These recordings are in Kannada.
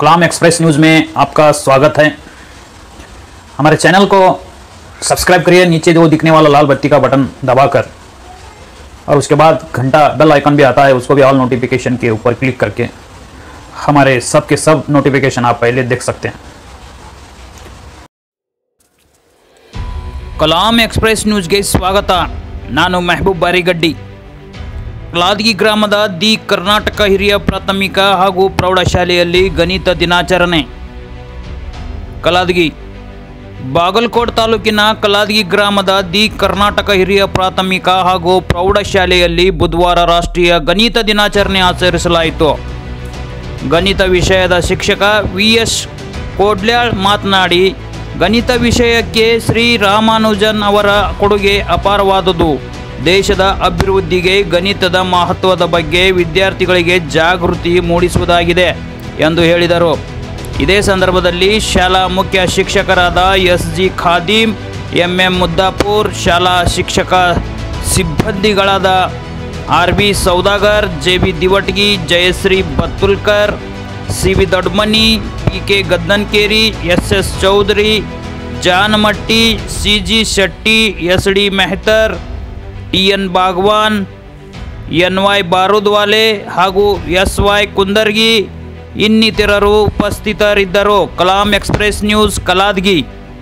कलाम एक्सप्रेस न्यूज़ में आपका स्वागत है हमारे चैनल को सब्सक्राइब करिए नीचे जो दिखने वाला लाल बत्ती का बटन दबाकर और उसके बाद घंटा बेल आइकन भी आता है उसको भी ऑल नोटिफिकेशन के ऊपर क्लिक करके हमारे सब के सब नोटिफिकेशन आप पहले देख सकते हैं ಕಲಾಂ ಎಕ್ಸ್ಪ್ರೆಸ್ ನ್ಯೂಸ್ಗೆ ಸ್ವಾಗತ ನಾನು ಮೆಹಬೂಬ್ ಬಾರಿಗಡ್ಡಿ ಕ್ಲಾದ್ಗಿ ಗ್ರಾಮದ ದಿ ಕರ್ನಾಟಕ ಹಿರಿಯ ಪ್ರಾಥಮಿಕ ಹಾಗೂ ಪ್ರೌಢಶಾಲೆಯಲ್ಲಿ ಗಣಿತ ದಿನಾಚರಣೆ ಕಲಾದಗಿ ಬಾಗಲಕೋಟ್ ತಾಲೂಕಿನ ಕಲಾದಗಿ ಗ್ರಾಮದ ದಿ ಕರ್ನಾಟಕ ಹಿರಿಯ ಪ್ರಾಥಮಿಕ ಹಾಗೂ ಪ್ರೌಢಶಾಲೆಯಲ್ಲಿ ಬುಧವಾರ ರಾಷ್ಟ್ರೀಯ ಗಣಿತ ದಿನಾಚರಣೆ ಆಚರಿಸಲಾಯಿತು ಗಣಿತ ವಿಷಯದ ಶಿಕ್ಷಕ ವಿ ಎಸ್ ಕೋಡ್ಲ್ಯಾಳ್ ಮಾತನಾಡಿ ಗಣಿತ ವಿಷಯಕ್ಕೆ ಶ್ರೀ ರಾಮಾನುಜನ್ ಅವರ ಕೊಡುಗೆ ಅಪಾರವಾದುದು ದೇಶದ ಅಭಿವೃದ್ಧಿಗೆ ಗಣಿತದ ಮಹತ್ವದ ಬಗ್ಗೆ ವಿದ್ಯಾರ್ಥಿಗಳಿಗೆ ಜಾಗೃತಿ ಮೂಡಿಸುವುದಾಗಿದೆ ಎಂದು ಹೇಳಿದರು ಇದೇ ಸಂದರ್ಭದಲ್ಲಿ ಶಾಲಾ ಮುಖ್ಯ ಶಿಕ್ಷಕರಾದ S G Khadeem M M Muddapur ಶಾಲಾ ಶಿಕ್ಷಕ ಸಿಬ್ಬಂದಿಗಳಾದ R B Saudagar J B Divatgi Jayashree Battulkar C V Dodmani P K Gaddankeri S S Chaudhari Janamatti C G Shetty S D Mehtar T N Bagwan N Y Barudwale ಹಾಗೂ ಎಸ್ ವೈ ಕುಂದರ್ಗಿ ಇನ್ನಿತರರು ಉಪಸ್ಥಿತರಿದ್ದರು ಕಲಾಂ ಎಕ್ಸ್ಪ್ರೆಸ್ ನ್ಯೂಸ್ ಕಲಾದ್ಗಿ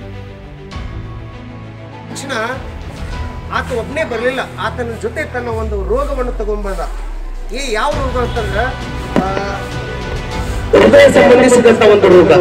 ತಕ್ಷಣ ಆತ ಒಬ್ಬನೇ ಬರಲಿಲ್ಲ ಆತನ ಜೊತೆ ತನ್ನ ಒಂದು ರೋಗವನ್ನು ತಗೊಂಡ್ಬಂದ ಈ ಯಾವ ರೋಗ ಅಂತಂದ್ರೆ ಆ, ಹೃದಯ ಸಂಬಂಧಿಸಿದಂತ ಒಂದು ರೋಗ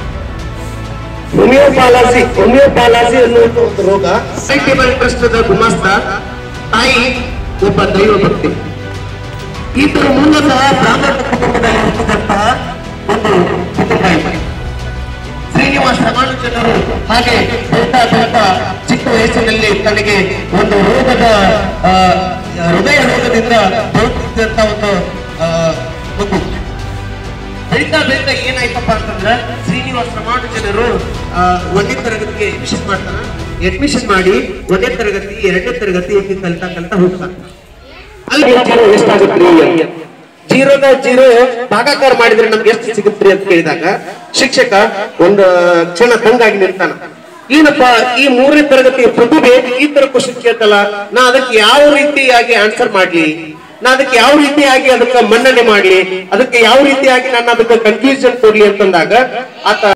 ಹೋಮಿಯೋಪಾಲಸಿ ಹೋಮಿಯೋಪಾಲಸಿ ಅನ್ನುವಂತ ಒಂದು ರೋಗ ಚಾರಿಟೇಬಲ್ ಟ್ರಸ್ಟದ ಗುಮಾಸ್ತ ತಾಯಿ ಒಬ್ಬ ದೈವ ಭಕ್ತಿ ಈತರು ಮೂಲತಃ ಬ್ರಾಹ್ಮಣ ಕುಟುಂಬದಲ್ಲಿ ಹುಟ್ಟಿದಂತಹ ಒಂದು ಕುಟುಂಬ ಇದೆ ಶ್ರೀನಿವಾಸ ರಾಮಾನುಜನರು ಹಾಗೆ ಬೆಳ್ತಾ ಬೆಳ್ತಾ ಚಿಕ್ಕ ವಯಸ್ಸಿನಲ್ಲಿ ತನಗೆ ಒಂದು ರೋಗದ ಆ, ಹೃದಯ ರೋಗದಿಂದ ಬರುತ್ತಿದ್ದಂತ ಒಂದು ಆ, ಮಗು ಬೆಳೀತಾ ಬೆಳೀತಾ ಏನಾಯ್ತಪ್ಪ ಅಂತಂದ್ರೆ ಶ್ರೀನಿವಾಸ ರಾಮಾನುಜನರು ಆ, ಒಂದನೇ ತರಗತಿಗೆ ಅಡ್ಮಿಷನ್ ಮಾಡ್ತಾನ ಅಡ್ಮಿಷನ್ ಮಾಡಿ ಒಂದನೇ ತರಗತಿ ಎರಡನೇ ತರಗತಿ ಹೀಗೆ ಕಲ್ತಾ ಕಲ್ತಾ ಹೋಗ್ತಾನೆ ಅಲ್ಲಿ ಜೀರೋ ಎಷ್ಟಾಗುತ್ತೆ ಜೀರೋದ ಜೀರೋ ಭಾಗಾಕಾರ ಮಾಡಿದ್ರೆ ನಮ್ಗೆ ಎಷ್ಟು ಸಿಗುತ್ತೆ ಅಂತ ಕೇಳಿದಾಗ ಶಿಕ್ಷಕ ಒಂದು ಕ್ಷಣ ತಂಗಾಗಿ ನಿಲ್ತಾನ ಏನಪ್ಪ ಈ ಮೂರನೇ ತರಗತಿಯ ಪ್ರತಿಭೆ ಈ ತರ ಕ್ವಶನ್ ಕೇಳ್ತಲ್ಲ ನಾ ಅದಕ್ಕೆ ಯಾವ ರೀತಿಯಾಗಿ ಆನ್ಸರ್ ಮಾಡ್ಲಿ ನಾ ಅದಕ್ಕೆ ಯಾವ ರೀತಿಯಾಗಿ ಅದಕ್ಕೆ ಮನ್ನಣೆ ಮಾಡ್ಲಿ ಅದಕ್ಕೆ ಯಾವ ರೀತಿಯಾಗಿ ನಾನು ಅದಕ್ಕೆ ಕನ್ಫ್ಯೂಷನ್ ಕೊಡ್ಲಿ ಅಂತಂದಾಗ ಆತ